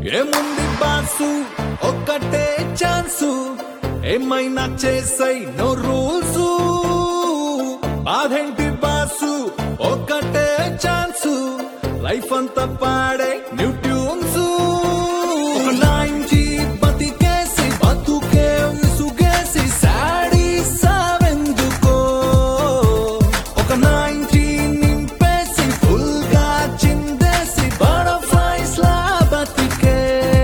ఏముంది బాసు ఒక్కటే ఛాన్సు ఏమైనా చేసై నో రూల్స్ బాధేంటి బాసు ఒక్కటే ఛాన్సు లైఫ్ అంతా పాడే న్యూ ట్యూన్స్ ఒక నాయించి బతికేసి బతుకే విసుగేసి సాడీ సావెందుకో ఒక నాయించి నింపేసి ఫుల్ గా చిందేసి బటర్ఫ్లైస్ లా బతికే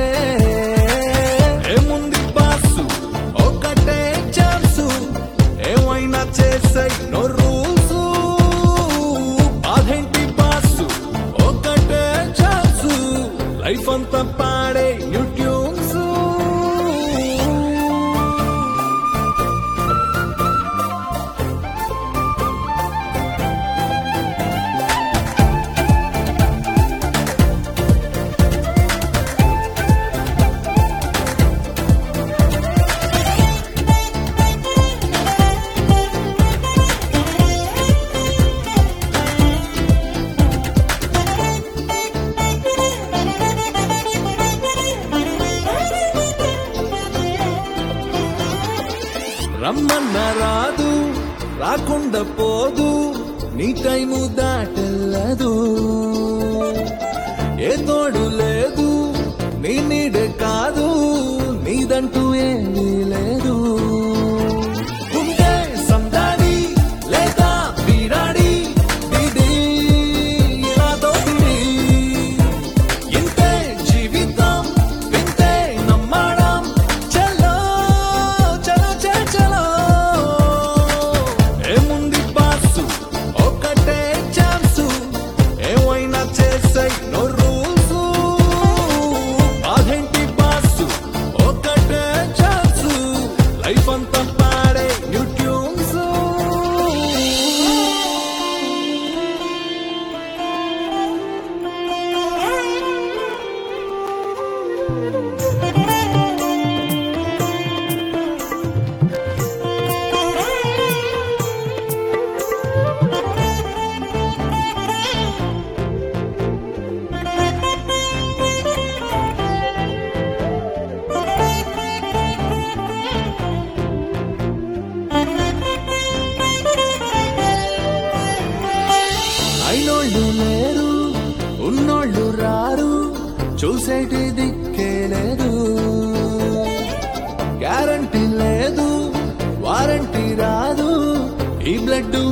ఏముంది బాసు ఒకటే ఛాన్సు ఏమైనా చేసాయి నో రూల్స్ బాధేంటి బాసు ఒకటే ఛాన్సు లైఫ్ అంతా పాడే న్యూ ట్యూన్స్ రమ్మన్న రాదు రాకుండా పోదు నీ టైము దాటెల్లదు ఏ తోడు లేదు నీ నీడే కాదు నీదంటూ ఏమీ లేదు ఉంటే సందాడి లేదా వీరాడి ఇది ఇలా దోపిడి ఇంతే జీవితం వింతే నమ్మడం చలో చలో చలో చలో ఏముంది బాసు ఒకటే ఛాన్సు ఏమైనా చేసాయి నో రూల్స్ అదేంటి బాసు ఒకటే ఛాన్సు లైఫ్ అంతా పాడే న్యూ ట్యూన్స్ అయినోళ్ళు లేరు ఉన్నోళ్ళు రారు చూసేటి దిక్కే లేదు గ్యారంటీ లేదు వారంటీ రాదు ఈ బ్లడ్